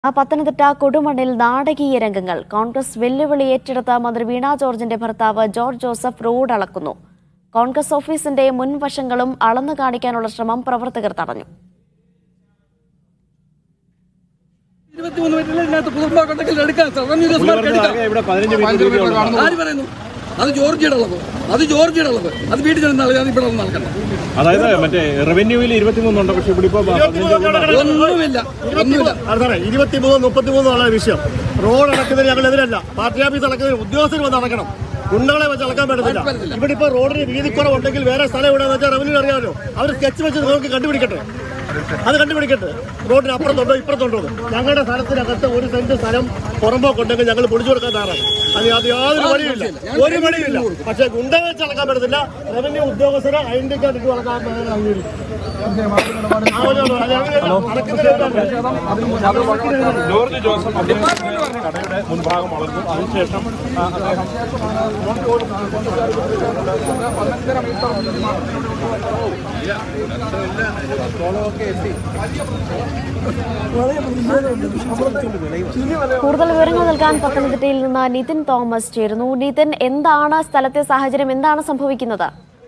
ആ പത്തനംതിട്ട കൊടുമണ്ണിൽ നാടകീയ രംഗങ്ങൾ കോൺഗ്രസ് വെല്ലുവിളി ഏറ്റെടുത്ത മന്ത്രി വീണ ജോർജിന്റെ ഭർത്താവ് ജോർജ് ജോസഫ് റോഡ് അളക്കുന്നു കോൺഗ്രസ് ഓഫീസിന്റെ മുൻവശങ്ങളും അളന്നു കാണിക്കാനുള്ള ശ്രമം പ്രവർത്തകർ തടഞ്ഞു ഇരുപത്തിമൂന്ന് മീറ്ററിൽ ഇതിനകത്ത് പുതുമ്പാക്കോട്ടത്തിൽ എടുക്കാൻ റവന്യൂ ഉദ്യോഗസ്ഥന്മാർക്ക് എടുക്കാം. ഇവിടെ പതിനഞ്ച് മീറ്റർ വീതിയുള്ളൂ. ആര് പറയുന്നു അത് ജോർജിയുടെ അളവ് അത് ജോർജിയുടെ അളവ് അത് വീട്ടിൽ ചെന്ന് അത് ഇവിടെ ഒന്നും നടക്കണ്ട അതായത് മറ്റേ റവന്യൂവിൽ ഇരുപത്തിമൂന്നുണ്ട് പക്ഷെ ഇവിടെ ഇപ്പൊ പതിനഞ്ച് ഒന്നുമില്ല ഒന്നുമില്ല അത് സാറേ ഇരുപത്തിമൂന്ന് മുപ്പത്തിമൂന്നുള്ള വിഷയം റോഡ് അടക്കുന്നതിന് ഞങ്ങൾ എതിരല്ല പാർട്ടി ഓഫീസ് അടക്കുന്നതിന് ഉദ്യോഗസ്ഥർ വന്ന് അടക്കണം ഗുണ്ടകളെ വെച്ച് അളക്കാൻ പറ്റത്തില്ല ഇവിടെ ഇപ്പൊ റോഡിന് വീതിക്കുറവുണ്ടെങ്കിൽ വേറെ സ്ഥലം എവിടെയാന്ന് വെച്ചാൽ റവന്യൂ അറിയാമല്ലോ അവർ സ്കെച്ച് വെച്ച് നിങ്ങൾക്ക് കണ്ടുപിടിക്കട്ടെ അത് കണ്ടുപിടിക്കട്ടെ റോഡിന് അപ്പുറത്തുണ്ടോ ഇപ്പുറത്തുണ്ടോ എന്ന്. ഞങ്ങളുടെ സ്ഥലത്തിനകത്ത് ഒരു സെന്റ് സ്ഥലം പുറമ്പോക്കുണ്ടെങ്കിൽ ഞങ്ങൾ പൊടിച്ചു കൊടുക്കാൻ തയ്യാറാണ് അത് അത് യാതൊരു വഴിയില്ല ഒരു വഴിയില്ല പക്ഷേ ഗുണ്ട വെച്ച് അളക്കാൻ പറ്റത്തില്ല റവന്യൂ ഉദ്യോഗസ്ഥരെ ഐഡന്റി കാർഡ് ഇട്ട് അളക്കാൻ അംഗീകരിക്കും ജോർജ് ജോസഫ് അദ്ദേഹം കടയുടെ മുൻഭാഗം വളർന്നു അതിനുശേഷം ആ, അദ്ദേഹം കൂടുതൽ വിവരങ്ങൾ നൽകാൻ പത്തനംതിട്ടയിൽ നിന്ന് നിതിൻ തോമസ് ചേരുന്നു നിതിൻ എന്താണ് സ്ഥലത്തെ സാഹചര്യം എന്താണ് സംഭവിക്കുന്നത്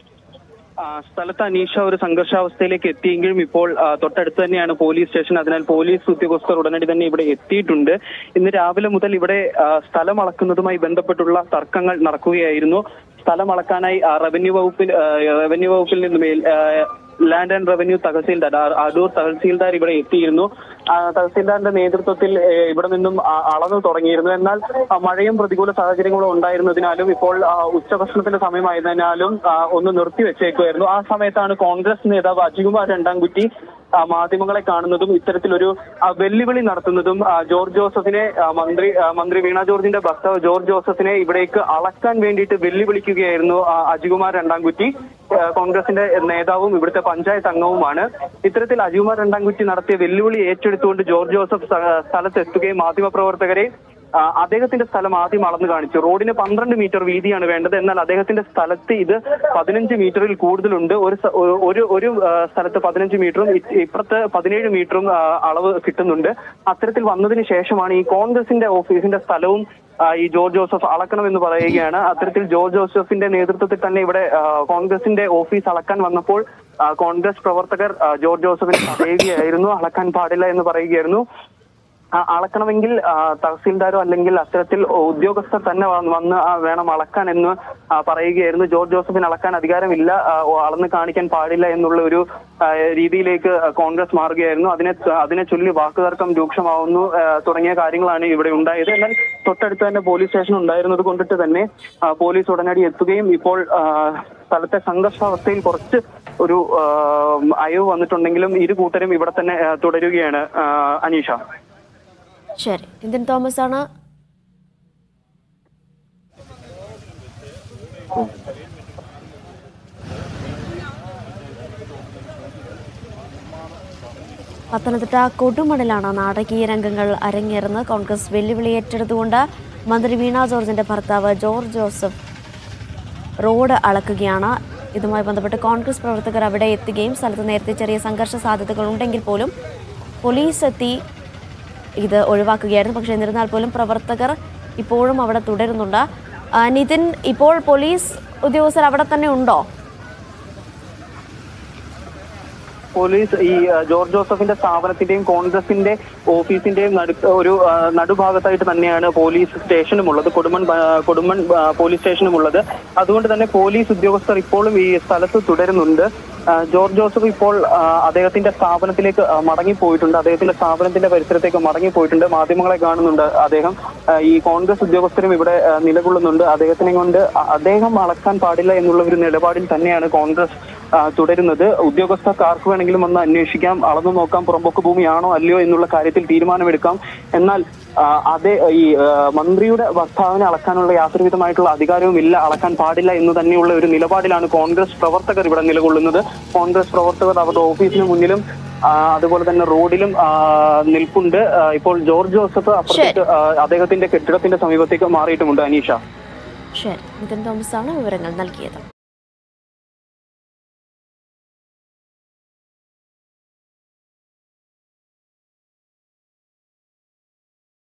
ആ, സ്ഥലത്ത് അനീഷ ഒരു സംഘർഷാവസ്ഥയിലേക്ക് എത്തിയെങ്കിലും ഇപ്പോൾ ആ, തൊട്ടടുത്ത് തന്നെയാണ് പോലീസ് സ്റ്റേഷൻ അതിനാൽ പോലീസ് ഉദ്യോഗസ്ഥർ ഉടനടി തന്നെ ഇവിടെ എത്തിയിട്ടുണ്ട് ഇന്ന് രാവിലെ മുതൽ ഇവിടെ ആ, സ്ഥലം അളക്കുന്നതുമായി ബന്ധപ്പെട്ടുള്ള തർക്കങ്ങൾ നടക്കുകയായിരുന്നു സ്ഥലം അളക്കാനായി ആ, റവന്യൂ വകുപ്പിൽ ആ, റവന്യൂ വകുപ്പിൽ നിന്ന് മേൽ ആ, ലാൻഡ് ആൻഡ് റവന്യൂ തഹസീൽദാർ ആ, അടൂർ തഹസീൽദാർ ഇവിടെ എത്തിയിരുന്നു ആ, തഹസീൽദാറിന്റെ നേതൃത്വത്തിൽ ഏ, ഇവിടെ നിന്നും ആ, അളന്നു തുടങ്ങിയിരുന്നു എന്നാൽ ആ, മഴയും പ്രതികൂല സാഹചര്യങ്ങളും ഉണ്ടായിരുന്നതിനാലും ഇപ്പോൾ ആ, ഉച്ചഭക്ഷണത്തിന്റെ സമയമായതിനാലും ആ, ഒന്ന് നിർത്തിവെച്ചേക്കുമായിരുന്നു ആ സമയത്താണ് കോൺഗ്രസ് നേതാവ് അജികുമാർ രണ്ടാംകുറ്റി ആ, മാധ്യമങ്ങളെ കാണുന്നതും ഇത്തരത്തിലൊരു ആ, വെല്ലുവിളി നടത്തുന്നതും ആ, ജോർജ് ജോസഫിനെ ആ, മന്ത്രി ആ, മന്ത്രി വീണ ജോർജിന്റെ ഭർത്താവ് ജോർജ് ജോസഫിനെ ഇവിടേക്ക് അളക്കാൻ വേണ്ടിയിട്ട് വെല്ലുവിളിക്കുകയായിരുന്നു ആ, അജികുമാർ രണ്ടാംകുറ്റി ആ, കോൺഗ്രസിന്റെ നേതാവും ഇവിടുത്തെ പഞ്ചായത്ത് അംഗവുമാണ് ഇത്തരത്തിൽ അജികുമാർ രണ്ടാംകുറ്റി നടത്തിയ വെല്ലുവിളി ഏറ്റെടുത്തുകൊണ്ട് ജോർജ് ജോസഫ് സ്ഥ- സ്ഥലത്തെത്തുകയും മാധ്യമപ്രവർത്തകരെ ആ, അദ്ദേഹത്തിന്റെ സ്ഥലം ആദ്യം അളന്നു കാണിച്ചു റോഡിന് പന്ത്രണ്ട് മീറ്റർ വീതിയാണ് വേണ്ടത് എന്നാൽ അദ്ദേഹത്തിന്റെ സ്ഥലത്ത് ഇത് പതിനഞ്ച് മീറ്ററിൽ കൂടുതലുണ്ട് ഒരു സ- ഒരു- ഒരു ഒരു ആ, സ്ഥലത്ത് പതിനഞ്ച് മീറ്ററും ഇ- ഇപ്പുറത്ത് പതിനേഴ് മീറ്ററും ആ, അളവ് കിട്ടുന്നുണ്ട് അത്തരത്തിൽ വന്നതിന് ശേഷമാണ് ഈ കോൺഗ്രസിന്റെ ഓഫീസിന്റെ സ്ഥലവും ആ, ഈ ജോർജ് ജോസഫ് അളക്കണമെന്ന് പറയുകയാണ് അത്തരത്തിൽ ജോർജ് ജോസഫിന്റെ നേതൃത്വത്തിൽ തന്നെ ഇവിടെ ആ, കോൺഗ്രസിന്റെ ഓഫീസ് അളക്കാൻ വന്നപ്പോൾ ആ, കോൺഗ്രസ് പ്രവർത്തകർ ആ, ജോർജ് ജോസഫിനെ തടയുകയായിരുന്നു അളക്കാൻ പാടില്ല എന്ന് പറയുകയായിരുന്നു ആ, അളക്കണമെങ്കിൽ ആ, തഹസീൽദാരോ അല്ലെങ്കിൽ അത്തരത്തിൽ ഉദ്യോഗസ്ഥർ തന്നെ വന്ന് വന്ന് ആ, വേണം അളക്കാൻ എന്ന് ആ, പറയുകയായിരുന്നു ജോർജ് ജോസഫിന് അളക്കാൻ അധികാരമില്ല ആ, ഓ, അളന്ന് കാണിക്കാൻ പാടില്ല എന്നുള്ള ഒരു ആ, രീതിയിലേക്ക് കോൺഗ്രസ് മാറുകയായിരുന്നു അതിനെ അതിനെ ചൊല്ലി വാക്കുതർക്കം രൂക്ഷമാവുന്നു ആ, തുടങ്ങിയ കാര്യങ്ങളാണ് ഇവിടെ ഉണ്ടായത് എന്നാൽ തൊട്ടടുത്ത് തന്നെ പോലീസ് സ്റ്റേഷൻ ഉണ്ടായിരുന്നത് കൊണ്ടിട്ട് തന്നെ ആ, പോലീസ് ഉടനടി എത്തുകയും ഇപ്പോൾ ആ, സ്ഥലത്തെ സംഘർഷാവസ്ഥയിൽ കുറച്ച് ഒരു ആ, അയവ് വന്നിട്ടുണ്ടെങ്കിലും ഇരു കൂട്ടരും ഇവിടെ തന്നെ ആ, തുടരുകയാണ് ആ, അനീഷ ശരി നിതിൻ തോമസ് ആണ് പത്തനംതിട്ട കൊടുമണിലാണ് നാടകീയ രംഗങ്ങൾ അരങ്ങേറുന്നത് കോൺഗ്രസ് വെല്ലുവിളി ഏറ്റെടുത്തുകൊണ്ട് മന്ത്രി വീണ ജോർജിന്റെ ഭർത്താവ് ജോർജ് ജോസഫ് റോഡ് അളക്കുകയാണ് ഇതുമായി ബന്ധപ്പെട്ട് കോൺഗ്രസ് പ്രവർത്തകർ അവിടെ എത്തുകയും സ്ഥലത്ത് നേരത്തെ ചെറിയ സംഘർഷ സാധ്യതകൾ ഉണ്ടെങ്കിൽ പോലും പോലീസ് എത്തി ഇത് ഒഴിവാക്കുകയായിരുന്നു പക്ഷേ എന്നിരുന്നാൽ പോലും പ്രവർത്തകർ ഇപ്പോഴും അവിടെ തുടരുന്നുണ്ട് ആ, നിതിൻ ഇപ്പോൾ പോലീസ് ഉദ്യോഗസ്ഥർ അവിടെ തന്നെ ഉണ്ടോ പോലീസ് ഈ ആ, ജോർജ് ജോസഫിന്റെ സ്ഥാപനത്തിന്റെയും കോൺഗ്രസിന്റെ ഓഫീസിന്റെയും നടു ഒരു ആ, നടുഭാഗത്തായിട്ട് തന്നെയാണ് പോലീസ് സ്റ്റേഷനും ഉള്ളത് കൊടുമൺ ആ, കൊടുമൺ ആ, പോലീസ് സ്റ്റേഷനും ഉള്ളത് അതുകൊണ്ട് തന്നെ പോലീസ് ഉദ്യോഗസ്ഥർ ഇപ്പോഴും ഈ സ്ഥലത്ത് തുടരുന്നുണ്ട് ആ, ജോർജ് ജോസഫ് ഇപ്പോൾ ആ, അദ്ദേഹത്തിന്റെ സ്ഥാപനത്തിലേക്ക് ആ, മടങ്ങിപ്പോയിട്ടുണ്ട് അദ്ദേഹത്തിന്റെ സ്ഥാപനത്തിന്റെ പരിസരത്തേക്ക് മടങ്ങിപ്പോയിട്ടുണ്ട് മാധ്യമങ്ങളെ കാണുന്നുണ്ട് അദ്ദേഹം ആ, ഈ കോൺഗ്രസ് ഉദ്യോഗസ്ഥരും ഇവിടെ ആ, നിലകൊള്ളുന്നുണ്ട് അദ്ദേഹത്തിനെ കൊണ്ട് അ- അദ്ദേഹം അളക്കാൻ പാടില്ല എന്നുള്ള ഒരു നിലപാടിൽ തന്നെയാണ് കോൺഗ്രസ് ആ, തുടരുന്നത് ഉദ്യോഗസ്ഥർക്ക് ആർക്ക് വേണമെങ്കിലും വന്ന് അന്വേഷിക്കാം അളന്നു നോക്കാം പുറമ്പോക്ക് ഭൂമിയാണോ അല്ലയോ എന്നുള്ള കാര്യത്തിൽ തീരുമാനമെടുക്കാം എന്നാൽ ആ, അതേ ഈ ആ, മന്ത്രിയുടെ ഭർത്താവിനെ അളക്കാനുള്ള യാതൊരുവിധമായിട്ടുള്ള അധികാരവും ഇല്ല അളക്കാൻ പാടില്ല എന്ന് തന്നെയുള്ള ഒരു നിലപാടിലാണ് കോൺഗ്രസ് പ്രവർത്തകർ ഇവിടെ നിലകൊള്ളുന്നത് കോൺഗ്രസ് പ്രവർത്തകർ അവരുടെ ഓഫീസിന് മുന്നിലും ആ, അതുപോലെ തന്നെ റോഡിലും ആ, നിൽപ്പുണ്ട് ആ, ഇപ്പോൾ ജോർജ് ജോസഫ് അപ്പുറത്തേക്ക് ആ, അദ്ദേഹത്തിന്റെ കെട്ടിടത്തിന്റെ സമീപത്തേക്ക് മാറിയിട്ടുമുണ്ട് അനീഷ ശരി നിതിൻ തോമസ് ആണ് വിവരങ്ങൾ നൽകിയത്